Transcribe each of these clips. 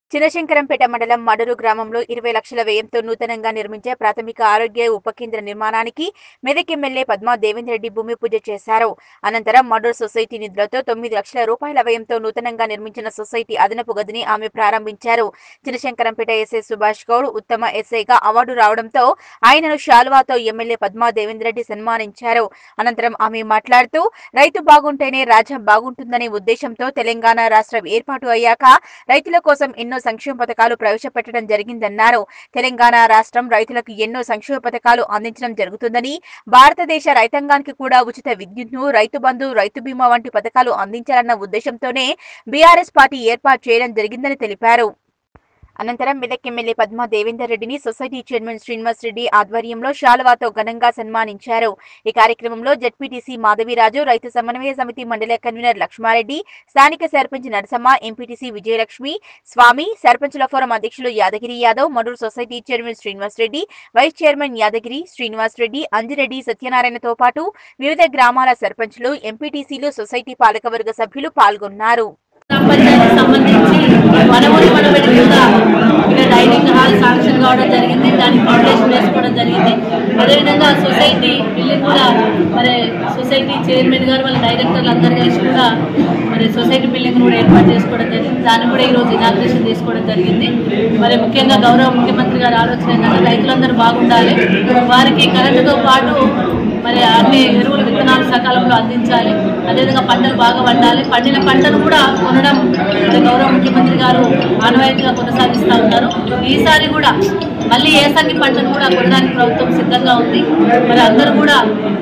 చినశంకరంపేట మండలం మడరు గ్రామంలో ఇరవై లక్షల వ్యయంతో నూతనంగా నిర్మించే ప్రాథమిక ఆరోగ్య ఉప కేంద్ర నిర్మాణానికి మెదక్ ఎమ్మెల్యే పద్మా దేవేందర్ రెడ్డి భూమి పూజ చేశారు అనంతరం మడూరు సొసైటీ నిధులతో తొమ్మిది లక్షల రూపాయల వ్యయంతో నూతనంగా నిర్మించిన సొసైటీ అదనపు గదిని ఆమె ప్రారంభించారు చినశంకరంపేట ఎస్ఐ సుభాష్ గౌడ్ ఉత్తమ ఎస్ఐగా అవార్డు రావడంతో ఆయనను శాలువాతో ఎమ్మెల్యే పద్మా దేవేందర్ రెడ్డి సన్మానించారు అనంతరం ఆమె మాట్లాడుతూ రైతు బాగుంటేనే రాజ్యం బాగుంటుందనే ఉద్దేశంతో తెలంగాణ రాష్ట్రం ఏర్పాటు అయ్యాక రైతుల కోసం ఎన్నో సంక్షేమ పథకాలు ప్రవేశపెట్టడం జరిగిందన్నారు తెలంగాణ రాష్ట్రం రైతులకు ఎన్నో సంక్షేమ పథకాలు అందించడం జరుగుతుందని భారతదేశ రైతాంగానికి కూడా ఉచిత విద్యుత్ను రైతు బంధు రైతు బీమా వంటి పథకాలు అందించాలన్న ఉద్దేశంతోనే బీఆర్ఎస్ పార్టీ ఏర్పాటు చేయడం జరిగిందని తెలిపారు అనంతరం మెదక్ ఎమ్మెల్యే పద్మా దేవేందర్ రెడ్డిని సొసైటీ చైర్మన్ శ్రీనివాస్ రెడ్డి ఆధ్వర్యంలో శాలువాతో ఘనంగా సన్మానించారు ఈ కార్యక్రమంలో జడ్పీటీసీ మాధవిరాజు రైతు సమన్వయ సమితి మండల కన్వీనర్ లక్ష్మారెడ్డి స్థానిక సర్పంచ్ నరసమ్మ ఎంపీటీసీ విజయలక్ష్మి స్వామి సర్పంచుల ఫోరం అధ్యక్షులు Yadagiri Yadav Maduru society chairman Srinivas Reddy vice chairman Yadagiri Srinivas Reddy Anjireddy సత్యనారాయణతో పాటు వివిధ గ్రామాల సర్పంచులు ఎంపీటీసీలు సొసైటీ పాలకవర్గ సభ్యులు పాల్గొన్నారు గ్రామ పంచాయతీకి సంబంధించి వనమూలి మనబడి కింద ఇక్కడ డైనింగ్ హాల్ శాంక్షన్ కావడం జరిగింది దానికి ఫౌండేషన్ వేసుకోవడం జరిగింది అదేవిధంగా సొసైటీ బిల్డింగ్ కూడా మరి సొసైటీ చైర్మన్ గారు వాళ్ళ డైరెక్టర్లు అందరు కలిసి కూడా మరి సొసైటీ బిల్డింగ్ కూడా ఏర్పాటు చేసుకోవడం జరిగింది దాన్ని కూడా ఈరోజు ఇనాగ్రేషన్ తీసుకోవడం జరిగింది మరి ముఖ్యంగా గౌరవ ముఖ్యమంత్రి గారి ఆలోచన ఏంటంటే రైతులందరూ బాగుండాలి వారికి కరెంటుతో పాటు మరి అన్ని ఎరువులు విత్తనాలు సకాలంలో అందించాలి అదేవిధంగా పంటలు బాగా పండాలి పండిన పంటను కూడా కొనడం మరి గౌరవ ముఖ్యమంత్రి గారు ఆనవాయితీగా కొనసాగిస్తూ ఉన్నారు ఈసారి కూడా మళ్ళీ ఏసంగి పంటను కూడా కొనడానికి ప్రభుత్వం సిద్ధంగా ఉంది మరి అందరూ కూడా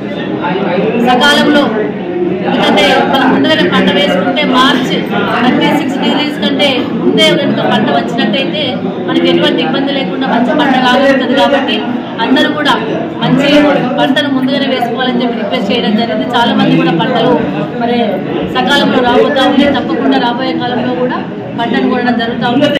సకాలంలో ఎందుకంటే మనం ముందుగానే పంట వేసుకుంటే మార్చి థర్టీ సిక్స్ డిగ్రీస్ కంటే ముందే కనుక పంట వచ్చినట్టయితే మనకి ఎటువంటి ఇబ్బంది లేకుండా మంచి పంట రాగలుగుతుంది కాబట్టి అందరూ కూడా మంచి పంటను ముందుగానే వేసుకోవాలని చెప్పి రిక్వెస్ట్ చేయడం జరిగింది చాలా మంది కూడా పంటలు మరి సకాలంలో రాబోతా ఉంది తప్పకుండా రాబోయే కాలంలో కూడా పంటను కొనడం జరుగుతూ ఉంది